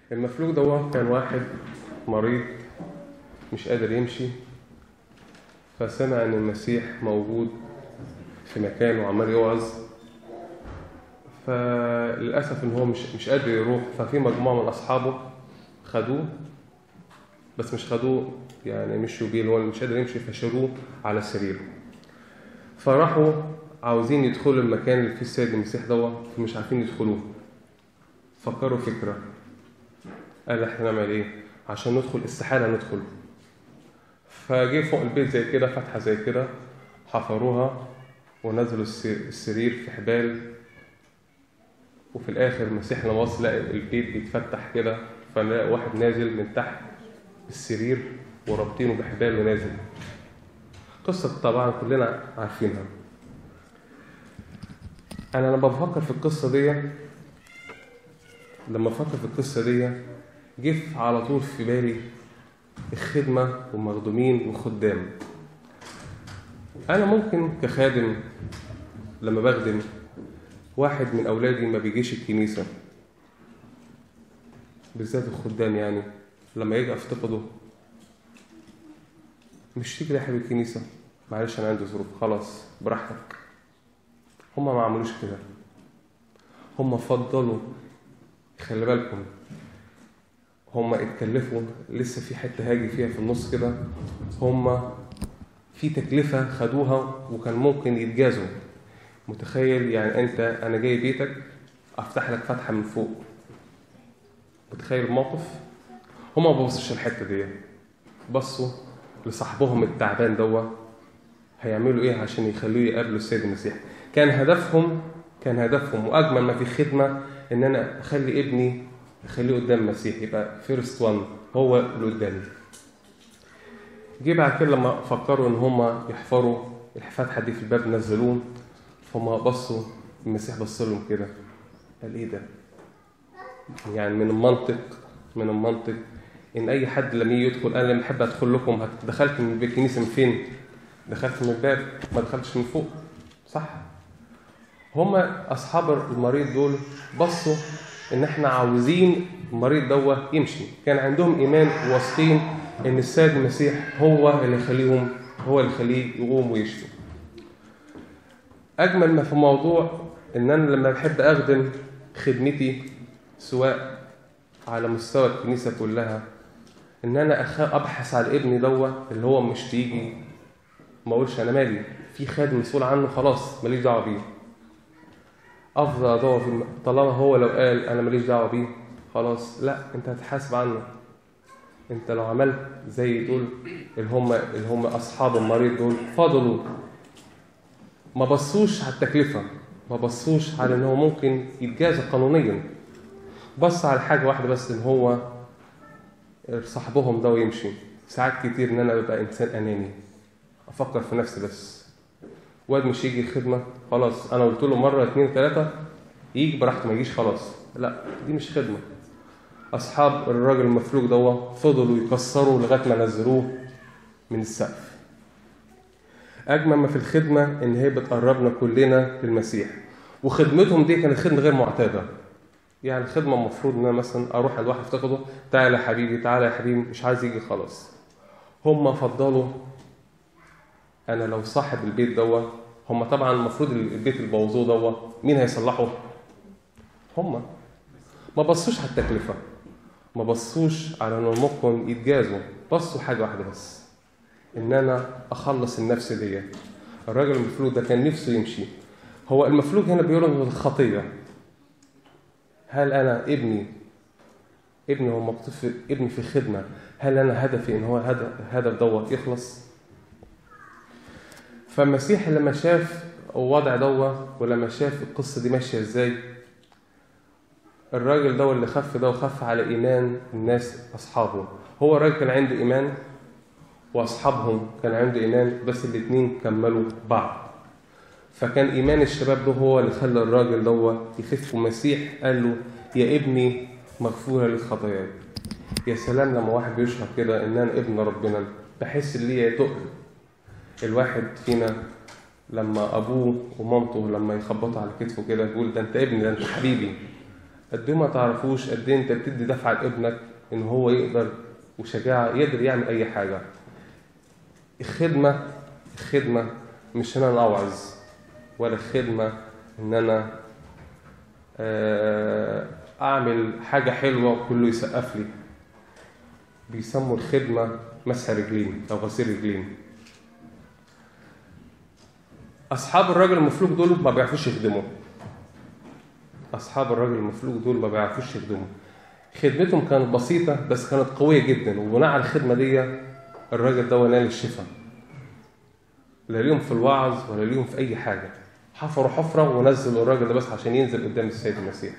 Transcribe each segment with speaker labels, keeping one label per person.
Speaker 1: المفلوج ده كان واحد مريض مش قادر يمشي فسمع ان المسيح موجود في مكان وعمال يوعظ فللاسف ان هو مش مش قادر يروح ففي مجموعه من اصحابه خدوه بس مش خدوه يعني مشوا بيه اللي هو مش قادر يمشي فشالوه على سريره فراحوا عاوزين يدخلوا المكان اللي فيه السيد المسيح دوت فمش عارفين يدخلوه فكروا فكره قال احنا نعمل ايه عشان ندخل استحاله ندخل فجه فوق البيت زي كده فتحه زي كده حفروها ونزلوا السرير في حبال وفي الاخر المسيح لما وصل لقى البيت بيتفتح كده فنلاقي واحد نازل من تحت السرير ورابطينه بحبال ونازل قصة طبعا كلنا عارفينها أنا لما بفكر في القصة دي لما بفكر في القصة دي جه على طول في بالي الخدمة ومخدومين وخدام أنا ممكن كخادم لما بخدم واحد من أولادي ما بيجيش الكنيسة بالذات الخدام يعني لما يجي أفتقده مش تيجي يا حبيبي الكنيسة معلش أنا عندي ظروف خلاص براحتك هما ما عملوش كده هما فضلوا خلي بالكم هما اتكلفوا لسه في حتة هاجي فيها في النص كده هما في تكلفة خدوها وكان ممكن يتجازوا متخيل يعني انت انا جاي بيتك افتح لك فتحة من فوق متخيل الموقف هما ما بصوش الحتة دي بصوا لصاحبهم التعبان دوا هيعملوا ايه عشان يخلوه يقابلوا السيد المسيح كان هدفهم كان هدفهم واجمل ما في خدمه ان انا اخلي ابني اخليه قدام المسيح يبقى فيرست وان هو اللي قدامي جه بعد كده لما فكروا ان هم يحفروا الفتحه دي في الباب نزلوه فهم بصوا المسيح بص لهم كده قال ايه ده يعني من المنطق من المنطق ان اي حد لما يجي يدخل انا لما احب ادخل لكم دخلت من الكنيسه من فين دخلت من الباب ما دخلتش من فوق صح هما اصحاب المريض دول بصوا ان احنا عاوزين المريض دوت يمشي كان عندهم ايمان واثقين ان السيد المسيح هو اللي يخليهم هو اللي يخليه يقوم ويشفي اجمل ما في الموضوع ان انا لما بحب اخدم خدمتي سواء على مستوى الكنيسه كلها ان انا أخ... ابحث على ابني دوت اللي هو مش تيجي ما اقولش انا مالي في خادم مسؤول عنه خلاص ماليش دعوه بيه افضل ادور في طالما هو لو قال انا ماليش دعوه بيه خلاص لا انت هتحاسب عنه انت لو عملت زي دول اللي هم اللي هم اصحاب المريض دول فضلوا ما بصوش على التكلفه ما بصوش على ان هو ممكن يتجازى قانونيا بص على حاجه واحده بس ان هو صاحبهم ده ويمشي ساعات كتير ان انا ببقى انسان اناني افكر في نفسي بس واد مش يجي الخدمه خلاص انا قلت له مره اتنين تلاته يجي براحته ما يجيش خلاص لا دي مش خدمه اصحاب الراجل المفلوج ده فضلوا يكسروا لغايه ما نزلوه من السقف اجمل ما في الخدمه ان هي بتقربنا كلنا للمسيح وخدمتهم دي كانت خدمه غير معتاده يعني خدمه المفروض ان انا مثلا اروح لواحد افتقده تعالى يا حبيبي تعالى يا حبيبي مش عايز يجي خلاص هم فضلوا انا لو صاحب البيت دوت هم طبعا المفروض البيت اللي بوظوه دوت مين هيصلحه هم ما بصوش على التكلفه ما بصوش على انه ممكن يتجازوا بصوا حاجه واحده بس ان انا اخلص النفس دي الراجل المفلوج ده كان نفسه يمشي هو المفلوج هنا بيقول انه الخطيه هل انا ابني ابني هو مكتوب ابني في خدمه هل انا هدفي ان هو الهدف دوت يخلص فالمسيح لما شاف الوضع دوت ولما شاف القصه دي ماشيه ازاي الراجل ده اللي خف ده وخف على ايمان الناس اصحابه هو الراجل كان عنده ايمان واصحابهم كان عنده ايمان بس الاثنين كملوا بعض فكان ايمان الشباب ده هو اللي خلى الراجل ده يخف المسيح قال له يا ابني مغفوره لك خطاياك يا سلام لما واحد بيشهر كده ان انا ابن ربنا بحس ان ليا تقل الواحد فينا لما ابوه ومامته لما يخبطوا على كتفه كده يقول ده انت ابني ده انت حبيبي قد ايه ما تعرفوش قد ايه انت بتدي دفعه لابنك ان هو يقدر وشجاعه يقدر يعمل اي حاجه الخدمه الخدمه مش ان انا اوعظ ولا الخدمه ان انا آه، اعمل حاجه حلوه وكله يسقف لي بيسموا الخدمه مسح رجلين او غسيل رجلين اصحاب الراجل المفلوج دول ما بيعرفوش يخدموا اصحاب الراجل المفلوج دول ما بيعرفوش يخدموا خدمتهم كانت بسيطه بس كانت قويه جدا وبناء على الخدمه دي الراجل ده نال الشفاء لا ليهم في الوعظ ولا ليهم في اي حاجه حفروا حفره ونزلوا الراجل ده بس عشان ينزل قدام السيد المسيح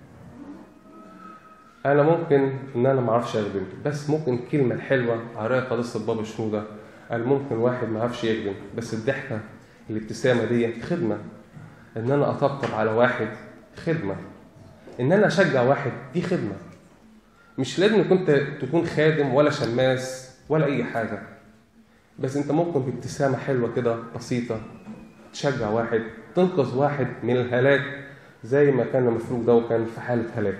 Speaker 1: انا ممكن ان انا ما اعرفش اخدم بس ممكن الكلمه الحلوه على راي قداسه بابا شنوده قال ممكن واحد ما يعرفش يخدم بس الضحكه الابتسامه دي خدمه ان انا اطبطب على واحد خدمه ان انا اشجع واحد دي خدمه مش لازم كنت تكون خادم ولا شماس ولا اي حاجه بس انت ممكن بابتسامه حلوه كده بسيطه تشجع واحد تنقذ واحد من الهلاك زي ما كان المفروض ده وكان في حاله هلاك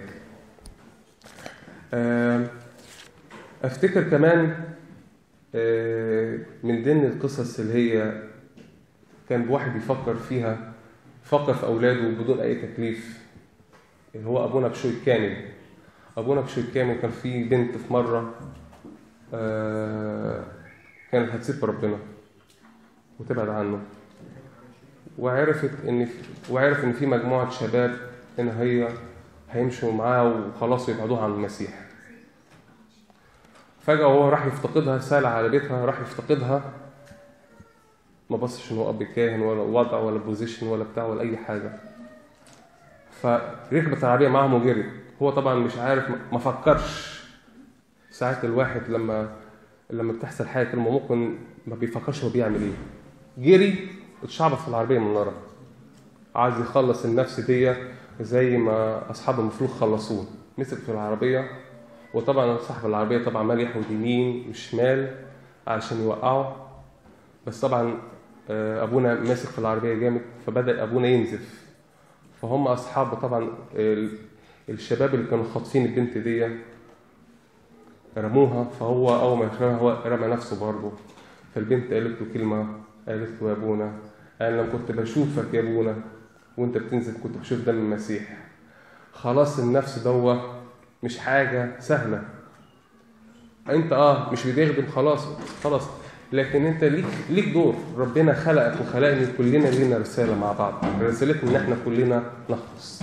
Speaker 1: آه، افتكر كمان آه، من ضمن القصص اللي هي كان واحد بيفكر فيها فكر في اولاده بدون اي تكليف اللي هو ابونا بشوي كامل ابونا بشوي كامل كان في بنت في مره آه، كانت هتسيب ربنا وتبعد عنه وعرفت ان في وعرف ان في مجموعه شباب ان هي هيمشوا معاه وخلاص يبعدوها عن المسيح فجأة وهو راح يفتقدها سال على بيتها راح يفتقدها ما بصش ان هو اب كاهن ولا وضع ولا بوزيشن ولا بتاع ولا اي حاجه فركبت العربيه معاهم وجري هو طبعا مش عارف ما فكرش ساعات الواحد لما لما بتحصل حاجه كلمه ممكن ما بيفكرش هو بيعمل ايه جري اتشعبط في العربيه من ورا عايز يخلص النفس دي زي ما اصحاب المفروض خلصوه مسك في العربيه وطبعا صاحب العربيه طبعا مال يحود يمين وشمال علشان يوقعه بس طبعا آه، ابونا ماسك في العربيه جامد فبدا ابونا ينزف فهم اصحاب طبعا ال- الشباب اللي كانوا خاطفين البنت دي رموها فهو اول ما رماها هو رمى نفسه برضه فالبنت قالت له كلمه قالت له يا ابونا انا لما كنت بشوفك يا ابونا وانت بتنزل كنت بشوف دم المسيح خلاص النفس دوا مش حاجه سهله انت اه مش بتخدم خلاص خلاص لكن انت ليك ليك دور ربنا خلقك وخلقني كلنا لينا رساله مع بعض رسالتنا ان احنا كلنا نخلص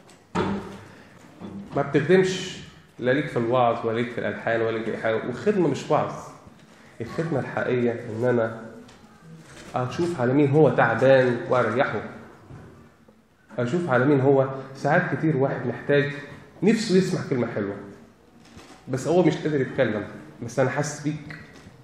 Speaker 1: ما بتخدمش لا ليك في الوعظ ولا ليك في الالحان ولا ليك في أي حاجه والخدمه مش وعظ الخدمه الحقيقيه ان انا اشوف على مين هو تعبان واريحه اشوف على مين هو ساعات كتير واحد محتاج نفسه يسمع كلمه حلوه بس هو مش قادر يتكلم بس انا حاسس بيك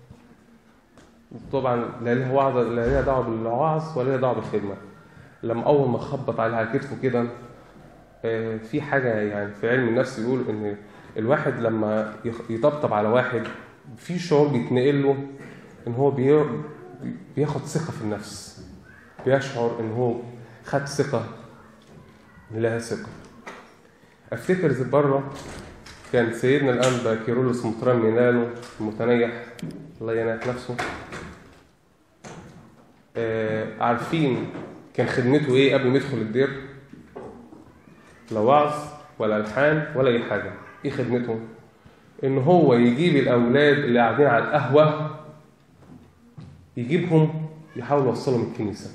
Speaker 1: طبعا لا ليها وعظ لا ليها دعوه بالوعظ ولا ليها دعوه بالخدمه لما اول ما خبط على على كتفه كده آه، في حاجه يعني في علم النفس يقول ان الواحد لما يخ- يطبطب على واحد في شعور بيتنقل له ان هو بي- بياخد ثقه في النفس بيشعر ان هو خد ثقه لها ثقه افتكر زي بره كان سيدنا الانبا كيرولوس مطران مينالو المتنيح الله يناح نفسه آه عارفين كان خدمته ايه قبل ما يدخل الدير لا وعظ ولا الحان ولا اي حاجه ايه خدمته ان هو يجيب الاولاد اللي قاعدين على القهوه يجيبهم يحاول يوصلهم الكنيسه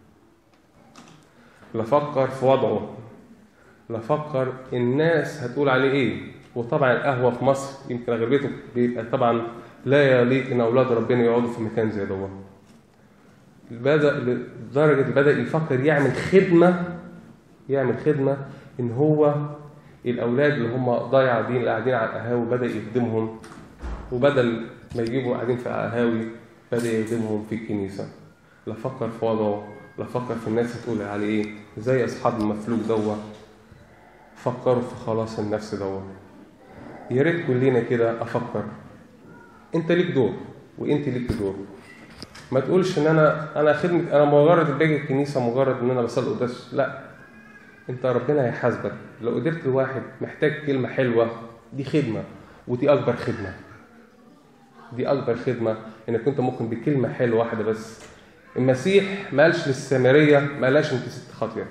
Speaker 1: لا فكر في وضعه لا فكر الناس هتقول عليه ايه وطبعا القهوه في مصر يمكن اغلبيته بيبقى طبعا لا يليق ان اولاد ربنا يقعدوا في مكان زي دوت بدا لدرجه بدا يفكر يعمل خدمه يعمل خدمه ان هو الاولاد اللي هم ضايع دين اللي قاعدين على القهاوي بدا يخدمهم وبدل ما يجيبوا قاعدين في القهاوي بدا يخدمهم في الكنيسه لا فكر في وضعه لا فكر في الناس هتقول عليه ايه زي اصحاب المفلوج دوت فكروا في خلاص النفس دوت يا ريت كلنا كده افكر انت ليك دور وانت ليك دور ما تقولش ان انا انا خدمه انا مجرد باجي الكنيسه مجرد ان انا بصلي قداس لا انت ربنا هيحاسبك لو قدرت لواحد محتاج كلمة حلوة دي خدمة ودي أكبر خدمة دي أكبر خدمة إنك أنت ممكن بكلمة حلوة واحدة بس المسيح ما قالش للسامرية ما قالش أنت ست خاطية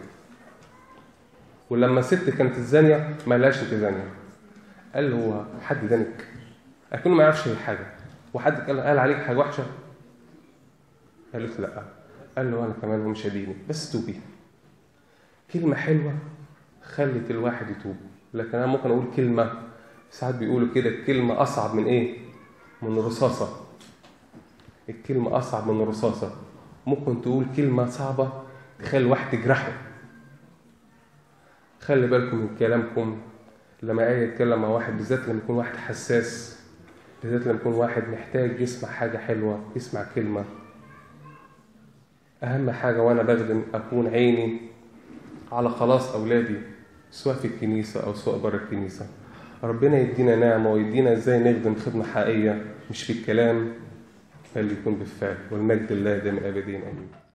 Speaker 1: ولما ست كانت الزانية ما قالهاش أنت زانية قال هو حد دانك أكنه ما يعرفش أي حاجة وحد قال قال عليك حاجة وحشة قالت لا قال له أنا كمان مش هديني بس توبي كلمة حلوة خلت الواحد يتوب لكن أنا ممكن أقول كلمة ساعات بيقولوا كده الكلمة أصعب من إيه؟ من الرصاصة الكلمة أصعب من الرصاصة ممكن تقول كلمة صعبة تخلي الواحد تجرحه خلي بالكم من كلامكم لما آية يتكلم مع واحد بالذات لما يكون واحد حساس بالذات لما يكون واحد محتاج يسمع حاجة حلوة يسمع كلمة أهم حاجة وأنا بخدم أكون عيني على خلاص أولادي سواء في الكنيسة أو سواء بره الكنيسة ربنا يدينا نعمة ويدينا إزاي نخدم خدمة حقيقية مش في الكلام بل يكون بالفعل والمجد لله دائما أبدين آمين